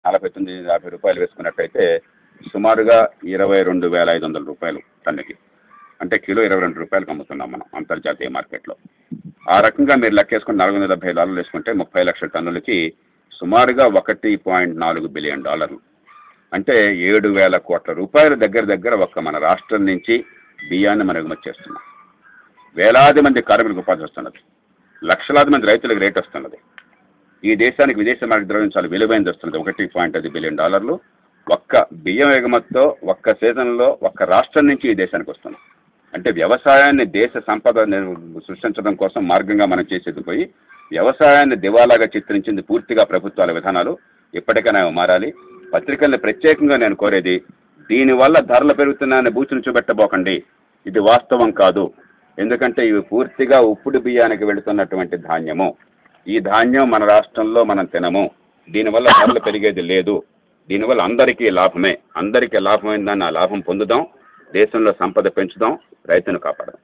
నలభై తొమ్మిది యాభై రూపాయలు వేసుకున్నట్టయితే సుమారుగా ఇరవై రెండు వేల ఐదు వందల రూపాయలు టన్నుకి అంటే కిలో ఇరవై రెండు రూపాయలకు అమ్ముతున్నాం మనం అంతర్జాతీయ మార్కెట్లో ఆ రకంగా మీరు లెక్కేసుకుని నాలుగు వందల డెబ్బై డాలర్లు వేసుకుంటే ముప్పై లక్షల టన్నులకి సుమారుగా ఒకటి పాయింట్ నాలుగు బిలియన్ డాలర్లు అంటే ఏడు వేల కోట్ల రూపాయల దగ్గర దగ్గర ఒక్క మన రాష్ట్రం నుంచి బియ్యాన్ని మనం ఎగుమతి చేస్తున్నాం వేలాది మంది కార్మికులకు ఉపాధి వస్తున్నది లక్షలాది మంది రైతులకు రేట్ వస్తున్నది ఈ దేశానికి విదేశీ మార్కెట్ ద్రవ్యం చాలా విలువైనది వస్తున్నది ఒకటి పాయింట్ ఐదు బిలియన్ డాలర్లు ఒక్క బియ్యం ఎగుమతితో ఒక్క సీజన్లో ఒక్క రాష్ట్రం నుంచి ఈ దేశానికి వస్తుంది అంటే వ్యవసాయాన్ని దేశ సంపద నిర్- సృష్టించడం కోసం మార్గంగా మనం చేసేది పోయి వ్యవసాయాన్ని దివాలాగా చిత్రించింది పూర్తిగా ప్రభుత్వాల విధానాలు ఇప్పటికైనా అవి మారాలి పత్రికల్ని ప్రత్యేకంగా నేను కోరేది దీనివల్ల ధరలు పెరుగుతున్నాయని బూచులు చూపెట్టబోకండి ఇది వాస్తవం కాదు ఎందుకంటే ఇవి పూర్తిగా ఉప్పుడు బియ్యానికి వెళుతున్నటువంటి ధాన్యము ఈ ధాన్యం మన రాష్ట్రంలో మనం తినము దీనివల్ల ధరలు పెరిగేది లేదు దీనివల్ల అందరికీ లాభమే అందరికీ లాభమైందని ఆ లాభం పొందుదాం దేశంలో సంపద పెంచుదాం రైతును కాపాడదాం